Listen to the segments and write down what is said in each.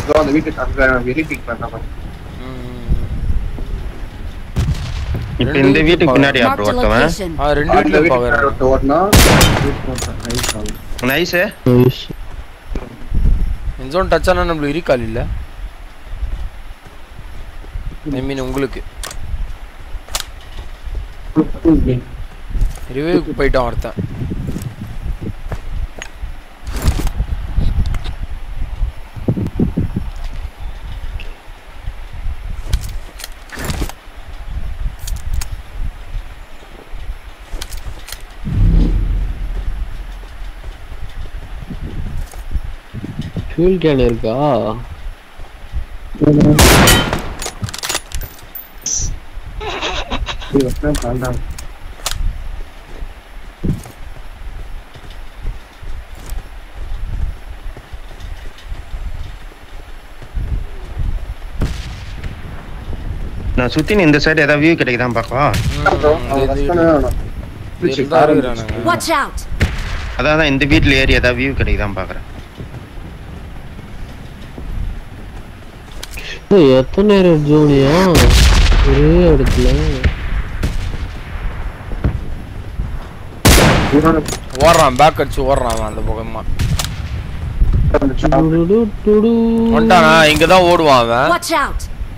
இதோ அந்த வீட்டுக்கு அங்க வெளியே பிக் பண்ண இப்ப இந்த வீட்டுக்கு பின்னாடி Marked அப்புறம் a ஒருத்தவன் location. ஆ ரெண்டு வீட்டுல வீட்டுல பாக்குறேன் வீட்டுக்கு ஓடனா நைஸ் ஆகும் நைஸ் நைஸ் இந்த ஜோன் டச் ஆனா நம்மளுக்கு இருக்கால் இல்ல ஐ மீன் உங்களுக்கு ரிவ்யூக்கு போயிட்டான் ஒருத்தன் ஃபியூல் கேன் இருக்கா இது வந்து வேண்டாம் நான் சுத்தி இந்த சைடு ஏதாவது வியூ கிடைக்குதான் பார்க்கவா bro, அவன் rush பண்ணவே வேணாம். பிடிச்சு காரை இருக்கிறானுங்க Watch out! அதான் அதான் இந்த வீட்ல ஏறி ஏதாவது வியூ கிடைக்குதான் பாக்குறேன் ஏய், எத்தனை ரெட் ஜோனியா ஒரே இடத்துல இவனோட ஓடுறான் பேக் அடிச்சு ஓடுறான் அவன் அந்த பக்கமா இருந்துச்சு. டுடு டுடு. வந்துட்டானா இங்கதான் ஓடுவான் அவன் Watch out!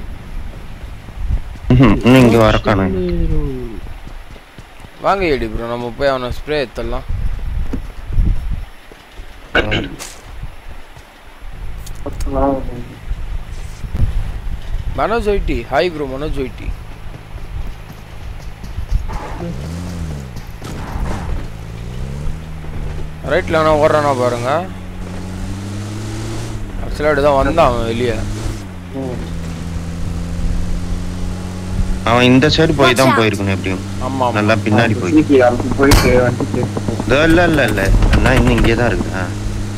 ம்ஹும், இன்னும் இங்க வரக்கானு வாங்க ஏடி ப்ரோ நம்ம போய் அவனை ஸ்ப்ரே எடுத்துடலாம் Manoj YT hi bro Manoj YT ரைட்ல வேணா ஓடுறானா பாருங்க ஆக்சுவலாக தான் வந்தான் அவன் வெளியே அவன் இந்த சைடு போய் தான் போயிருக்கணும் எப்படியும் ஆமா ஆமா நல்லா பின்னாடி போய் இன்னைக்கு அதுக்கு போயிட்டு வந்துட்டு இதோ இல்ல இல்ல இல்ல அண்ணா இன்னும் இங்கே தான் இருக்கு ஆ.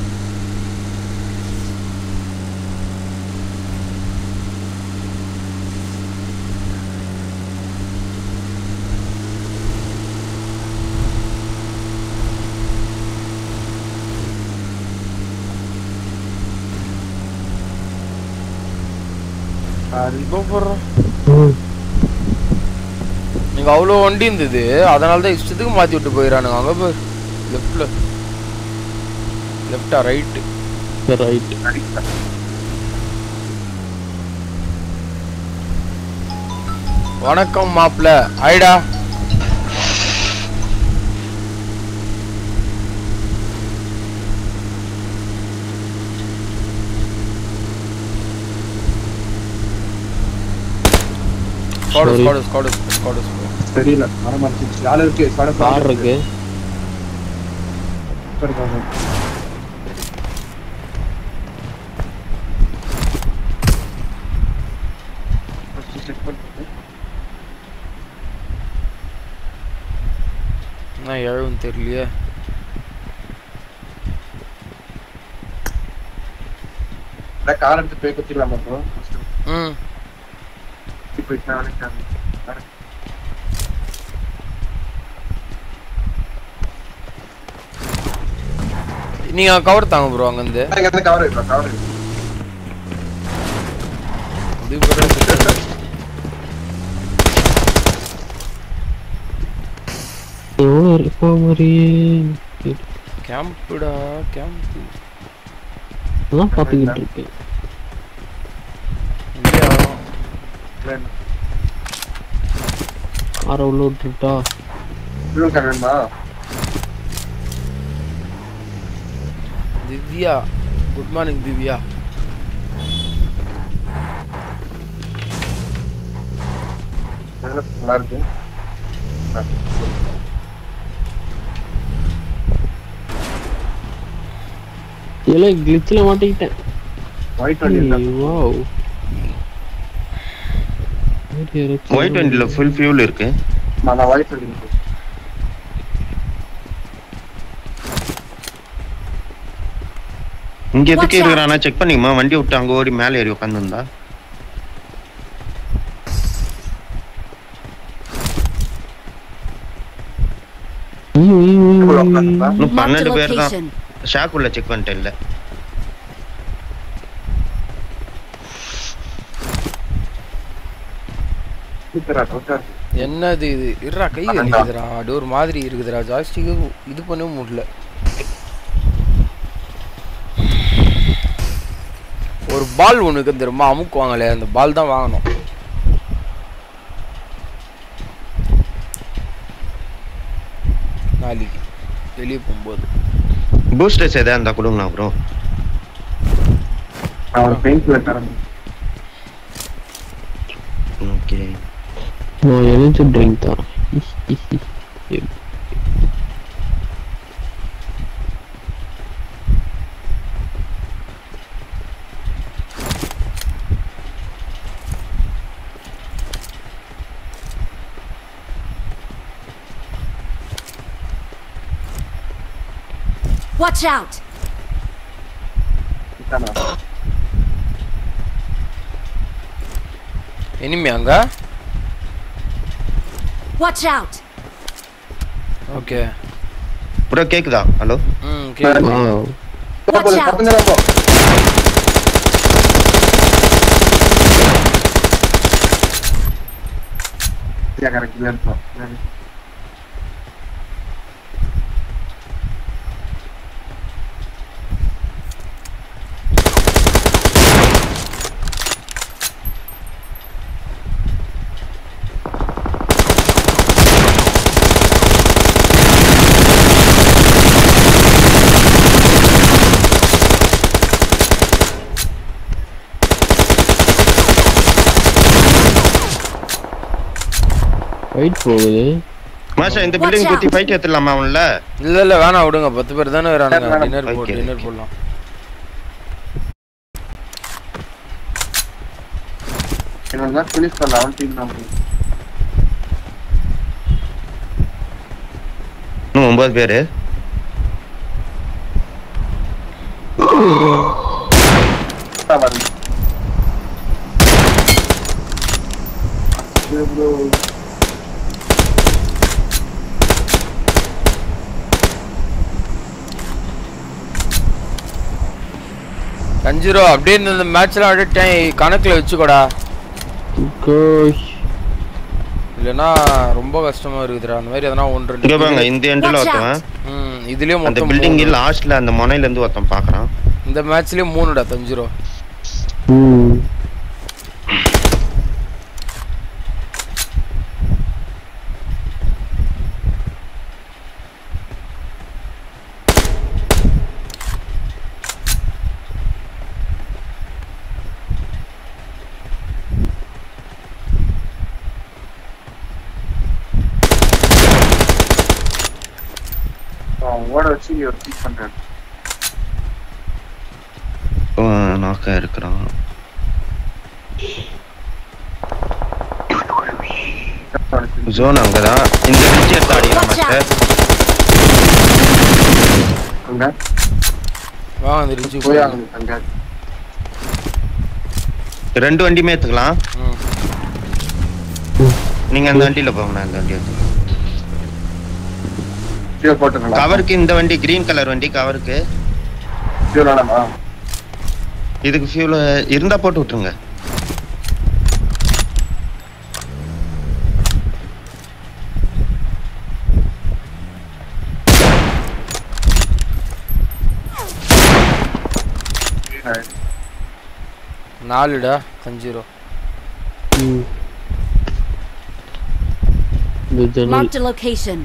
இப்போ போடுறோம் ம். நீங்க அவ்வளோ வண்டி இருந்தது அதனால தான் இஷ்டத்துக்கு மாத்தி விட்டு போயிடறானுங்க அங்க போய் லெஃப்ட்ல லெஃப்டா ரைட்டு ரைட் வணக்கம் மாப்ள ஐடா ஸ்காடு Sorry. ஸ்காடு ஸ்காடு ஸ்காடு தெரியல மரமடிச்சிச்சு ஆள் இருக்கு சட கார் இருக்கு இருக்காங்க First check பண்ணிட்டு. என்ன எழுவும் தெரியலையே அதான் கார் எடுத்து போய் குத்திடலாமா bro? First ம் போயிட்டு நான் நினைக்கிறேன். நீங்க கவர் தாங்க ப்ரோ அங்கேருந்து இங்க இருந்து cover இருக்கு, cover இருக்கு. இது கூட எவ்வளோ இருப்பா மாதிரியே கேம்புடா கேம்ப் அதான் பார்த்துக்கிட்டு இருக்கேன் இல்லையா இல்ல, இல்ல. காரை உள்ள விட்டுட்டா fuel can வேணுமா? திவ்யா குட் மார்னிங் திவ்யா நல்லா நல்லா இருக்கு இல்லை கிளிச்சில் மாட்டிக்கிட்டேன் ஒயிட் வண்டி இருக்கா வாவ் ஒயிட் வண்டியில ஃபுல் ஃபியூல் இருக்கு நான் ஒயிட் வண்டி இருக்கு இங்க எதுக்கு Watch out. இருக்கிறானா செக் பண்ணிக்குமா வண்டி விட்டு அங்க ஓடி மேலே ஏறி உட்காந்துருந்தா இன்னும் Marked a பன்னெண்டு பேர் தான் location. ஷாக் உள்ள செக் பண்ணிட்டேன் இல்ல சூப்பரா டோட்டா என்னது இது இருடா கை வலிக்குதுடா அது ஒரு மாதிரி இருக்குதுடா ஜாய்ஸ்டிக்கு இது பண்ணவும் முடியல ஒரு பால் ஒண்ணுக்கு தெரியுமா அமுக்குவாங்களே அந்த பால் தான் வாங்கணும் நாளைக்கு வெளியே போகும்போது பூஸ்டர்ஸ் எதாவது இருந்தா கொடுங்கண்ணா ப்ரோ நான் ஒரு பெயிண்ட் தரேன் ஓகே நான் எனர்ஜி ட்ரிங்க் தான் Watch out! இதானா? இனிமே அங்க Watch out! ஓகே ப்ரோ கேக்குதா ஹலோ ம் கேக்குது வாவ் போ, போ, Watch out! பக்கத்துல போ. சரியா, correct, இதுல இருக்கும். ஃபைட் போகுது மாஷா இந்த Watch பில்டிங் out. பத்தி ஃபைட் எடுத்துடலாமா அவன்ல இல்ல இல்ல வேணாம் விடுங்க பத்து பேர் தானே வரானுங்க வேணாம். டின்னர் போ Okay, டின்னர் okay. போடலாம் என்னோட தான் finish பண்ணல, அவன் team தான் போய். இன்னும் ஒன்பது பேரு தான் வருது. இது bro, கஞ்சிரோ அப்படியே இந்த மேட்ச்லாம் அப்படியே டை- கணக்குல வச்சுக்கோடா கோஷ் இல்லைன்னா ரொம்ப கஷ்டமா இருக்குதுடா அந்த மாதிரி எதனா ஒன்று இங்க பாருங்க ரெண்டு இந்த எண்டில் Watch ஒருத்தவன் ம் இதுலயே அந்த மொத்தம் பில்டிங் மூணு. லாஸ்ட்ல அந்த முனையில இருந்து ஒருத்தன் பாக்குறான் இந்த மேட்ச்லயே மூணுடா தஞ்சிரோ ம் அவன் ஓட வச்சு இங்க ஒரு kick பண்றான். நாக்கா இருக்கிறான் அவனுக்கு ஜோன் அங்கதான் இந்த பிரிட்ஜ் எடுத்து அடிக்கலாம் Watch மாஸ்டர் அங்க வாங்க அந்த ரிச்சு போய் ஆகணும் அங்க ரெண்டு வண்டியுமே எடுத்துக்கலாம் ம் நீங்க அந்த வண்டியில போங்க அந்த வண்டி எடுத்து கீழே போட்டுருங்களா கவருக்கு இந்த வண்டி கிரீன் கலர் வண்டி கவருக்கு கீழே வேணாமா இதுக்கு ஃபியூல் இருந்தா போட்டு விட்டுருங்க கீழே. நாலுடா கஞ்சிரோ ம் இந்த ஜன்னல் Marked a location.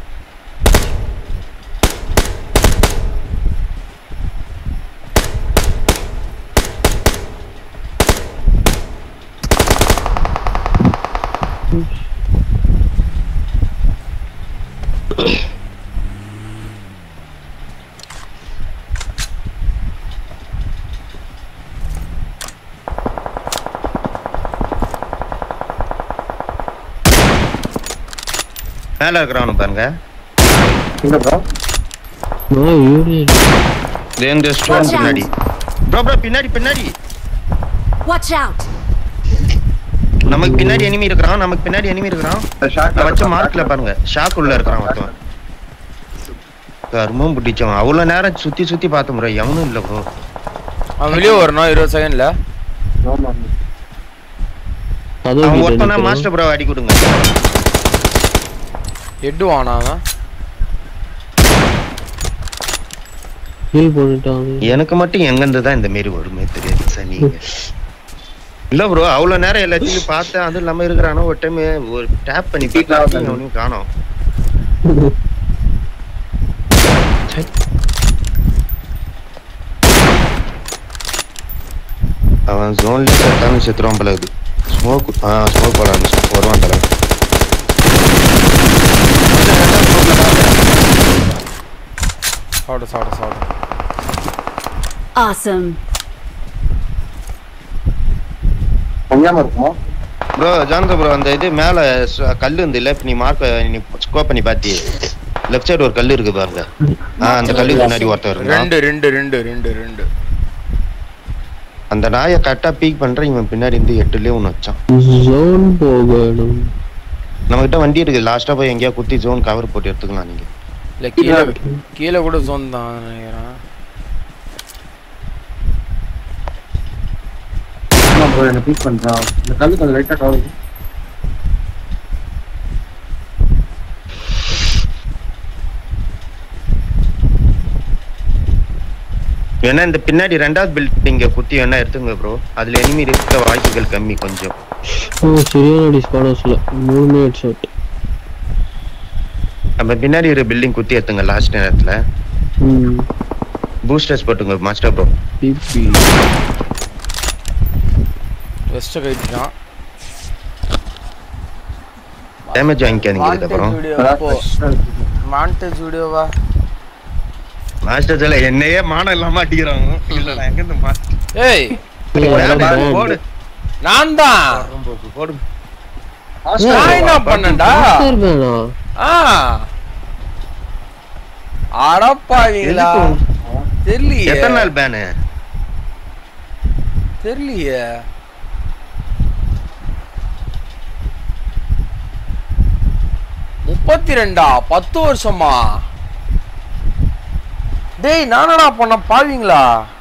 மேல இருக்கிறவனு பாருங்க எங்க bro? நான் யூரியன் இது இந்த ஸ்டோன் Watch out. பின்னாடி ப்ரோ ப்ரோ பின்னாடி பின்னாடி Watch out! நமக்கு பின்னாடி எனிமி இருக்கிறான் நமக்கு பின்னாடி எனிமி இருக்கிறான் இந்த shock நான் வச்ச ல மார்க்ல பாருங்க ஷாக் உள்ள இருக்கிறான் ஒருத்தன் கர்மம் பிடிச்சவன் அவ்வளவு நேரம் சுத்தி சுத்தி பார்த்த முறை எவனும் இல்ல ப்ரோ அவன் வெளியே வரணும் இருபது செகண்ட்ல ஆமா. கதவு அவன் கிட்ட ஒருத்தனா நிக்கிறான். மாஸ்டர் ப்ரோ அடி கொடுங்க ஹெட்டு வானா அவன் ஹீல் பண்ணிட்டான் எனக்கு மட்டும் எங்கிருந்து தான் இந்த மாரி வருமே தெரியாது சனி இல்ல ப்ரோ அவ்வளவு நேரம் எல்லாத்தையும் பார்த்தேன் அதுவும் இல்லாம இருக்கிறானோ ஒரு டைம் ஒரு டேப் பண்ணி Speed ஆகுது. பார்த்தா அவனையும் காணோம் சை. அவன் ஜோன்ல செத்தாலும் செத்துருவான் போல இது ஸ்மோக் ஆ ஸ்மோக் போட ஆரம்பிச்சு வருவான் தலை சாப்பிட சாப்பிட சாப்பிட Awesome. கொஞ்சாம இருக்குமோ ப்ரோ ஜானத ப்ரோ அந்த இது மேல ச- கல்லு இருந்து இல்ல இப்ப நீ மார்க் நீ ஸ்கோப் பண்ணி பாத்தி லெஃப்ட் சைடு ஒரு கல்லு இருக்கு பாருங்க ஆ அந்த கல்லுக்கு முன்னாடி ஒருத்தர் இருந்தான் ரெண்டு ரெண்டு ரெண்டு ரெண்டு ரெண்டு அந்த நாயை கரெக்டா பீக் பண்ற இவன் பின்னாடி இருந்து எட்டுலயே ஒண்ணு வச்சான் ஜோன் போகணும் நம்ம கிட்ட வண்டி இருக்கு லாஸ்டா போய் எங்கேயா குத்தி ஜோன் கவர் போட்டு எடுத்துக்கலாம் நீங்க இல்ல கீழே கீழே கூட ஜோன் தான் நினைக்கிறேன் ஆமா ப்ரோ என்ன பீக் பண்றான் இந்த கல்லு கொஞ்சம் லைட்டா கவலை வேணா இந்த பின்னாடி ரெண்டாவது பில்டிங்க குத்தி வேணா எடுத்துங்க ப்ரோ அதுல எனிமி இருக்க வாய்ப்புகள் கம்மி கொஞ்சம் ஓ சரியான அடி ஸ்பாடர்ஸ்ல மூணு ஹெட் ஷாட் நம்ம பின்னாடி ஒரு பில்டிங் குத்தி எடுத்துங்க லாஸ்ட் நேரத்துல ம் பூஸ்டர்ஸ் போட்டுங்க மாஸ்டர் ப்ரோ பிபி வெஸ்ட்டை கட்டிட்டான் டேமேஜ் வாங்கிக்காதீங்க இதுக்கப்புறம் வீடியோ போ மாண்டேஜ் வீடியோவா மாஸ்டர் சொல்ல என்னையே மானம் இல்லாம அடிக்கிறாங்க இல்ல நான் எங்க இருந்து மாஸ்டர் ஏய் போடு நான் தான் போடு நான் என்ன பண்ணேன்டா மாஸ்டர் பேனா ஆ அடப்பாவீங்களா தெரியலையே எத்தனை நாள் பேனு தெரியலையே முப்பத்தி ரெண்டா பத்து வருஷமா டேய் நானடா பண்ண பாவீங்களா